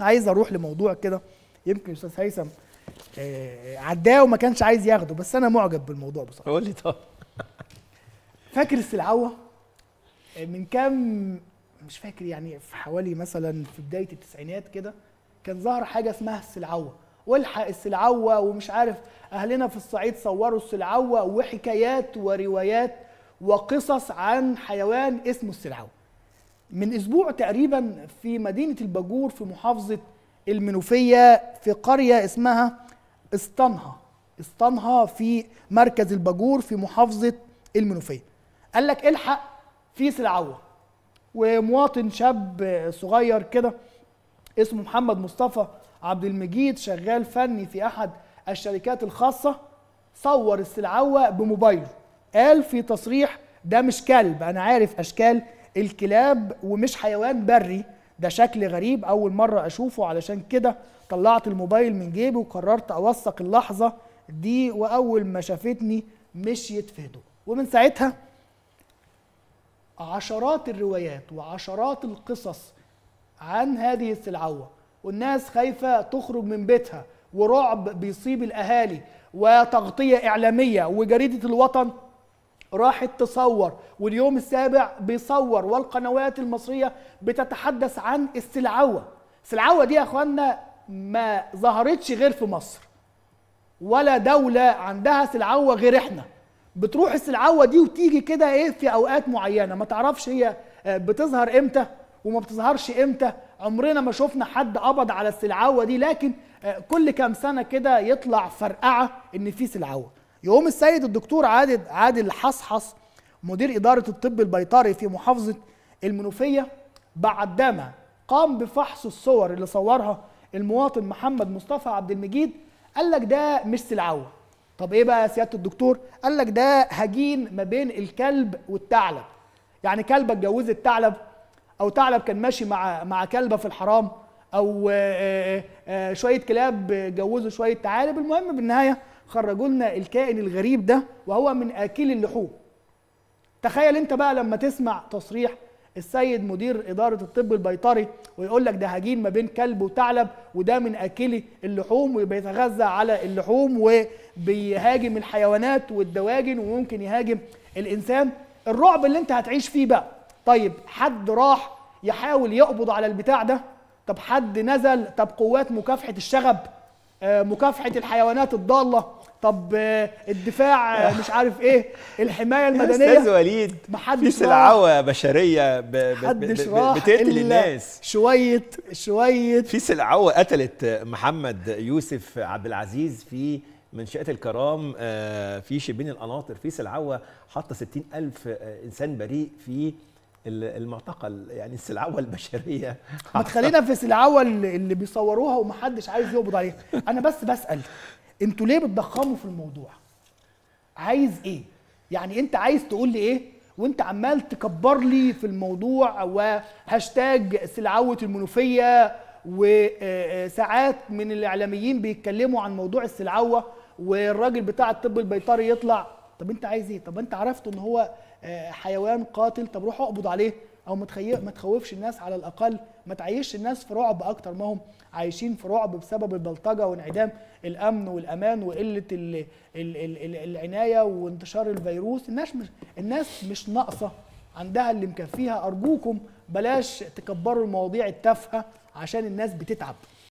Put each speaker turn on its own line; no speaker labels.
عايز اروح لموضوع كده يمكن استاذ هيثم آه، عداه وما كانش عايز ياخده بس انا معجب بالموضوع بصراحه
قول لي طب
فاكر السلعوه آه، من كام مش فاكر يعني في حوالي مثلا في بدايه التسعينات كده كان ظهر حاجه اسمها السلعوه والحق السلعوه ومش عارف اهلنا في الصعيد صوروا السلعوه وحكايات وروايات وقصص عن حيوان اسمه السلعوه من اسبوع تقريبا في مدينه الباجور في محافظه المنوفيه في قريه اسمها اسطنها اسطنها في مركز الباجور في محافظه المنوفيه قال لك الحق في سلعوه ومواطن شاب صغير كده اسمه محمد مصطفى عبد المجيد شغال فني في احد الشركات الخاصه صور السلعوه بموبايله قال في تصريح ده مش كلب انا عارف اشكال الكلاب ومش حيوان بري ده شكل غريب اول مره اشوفه علشان كده طلعت الموبايل من جيبي وقررت اوثق اللحظه دي واول ما شافتني مشيت في هدوء ومن ساعتها عشرات الروايات وعشرات القصص عن هذه السلعوة والناس خايفة تخرج من بيتها ورعب بيصيب الأهالي وتغطية إعلامية وجريدة الوطن راحت تصور واليوم السابع بيصور والقنوات المصرية بتتحدث عن السلعوة السلعوة دي يا أخوانا ما ظهرتش غير في مصر ولا دولة عندها سلعوة غير احنا بتروح السلعوة دي وتيجي كده ايه في اوقات معينة ما تعرفش هي آه، بتظهر امتى وما بتظهرش امتى عمرنا ما شفنا حد قبض على السلعوة دي لكن آه، كل كام سنة كده يطلع فرقعة ان في سلعوة يقوم السيد الدكتور عادل عادل حصحص مدير إدارة الطب البيطري في محافظة المنوفية بعدما قام بفحص الصور اللي صورها المواطن محمد مصطفى عبد المجيد قال لك ده مش سلعوه طب ايه بقى يا سياده الدكتور قال لك ده هجين ما بين الكلب والثعلب يعني كلبه اتجوزت ثعلب او ثعلب كان ماشي مع مع كلبه في الحرام او آه، آه، آه، شويه كلاب جوزوا شويه ثعالب المهم بالنهايه خرجوا لنا الكائن الغريب ده وهو من اكل اللحوم تخيل انت بقى لما تسمع تصريح السيد مدير إدارة الطب البيطري ويقول لك ده هجين ما بين كلب وثعلب وده من أكلي اللحوم وبيتغذى على اللحوم وبيهاجم الحيوانات والدواجن وممكن يهاجم الإنسان الرعب اللي انت هتعيش فيه بقى طيب حد راح يحاول يقبض على البتاع ده طب حد نزل طب قوات مكافحة الشغب آه، مكافحة الحيوانات الضالة طب آه، الدفاع آه، مش عارف ايه الحماية
يا
المدنية
استاذ وليد
محدش
في سلعوه بشريه ب... ب... ب...
محدش
ب...
راح
بتقتل
إلا
الناس
شويه شويه
في سلعوه قتلت محمد يوسف عبد العزيز في منشأة الكرام آه، في شبين القناطر في سلعوه حاطه 60 ألف آه، إنسان بريء في ال- المعتقل يعني السلعوه البشريه
ما تخلينا في سلعوه اللي اللي بيصوروها ومحدش عايز يقبض عليها انا بس بسال انتوا ليه بتضخموا في الموضوع عايز ايه يعني انت عايز تقول لي ايه وانت عمال تكبر لي في الموضوع وهاشتاج سلعوه المنوفيه وساعات من الاعلاميين بيتكلموا عن موضوع السلعوه والراجل بتاع الطب البيطري يطلع طب انت عايز ايه طب انت عرفت ان هو آه، حيوان قاتل طب روح اقبض عليه او ما تخي... ما تخوفش الناس على الاقل ما تعيش الناس في رعب اكتر ما هم عايشين في رعب بسبب البلطجه وانعدام الامن والامان وقله ال... ال... ال... ال... العنايه وانتشار الفيروس الناس مش الناس مش ناقصه عندها اللي مكفيها ارجوكم بلاش تكبروا المواضيع التافهه عشان الناس بتتعب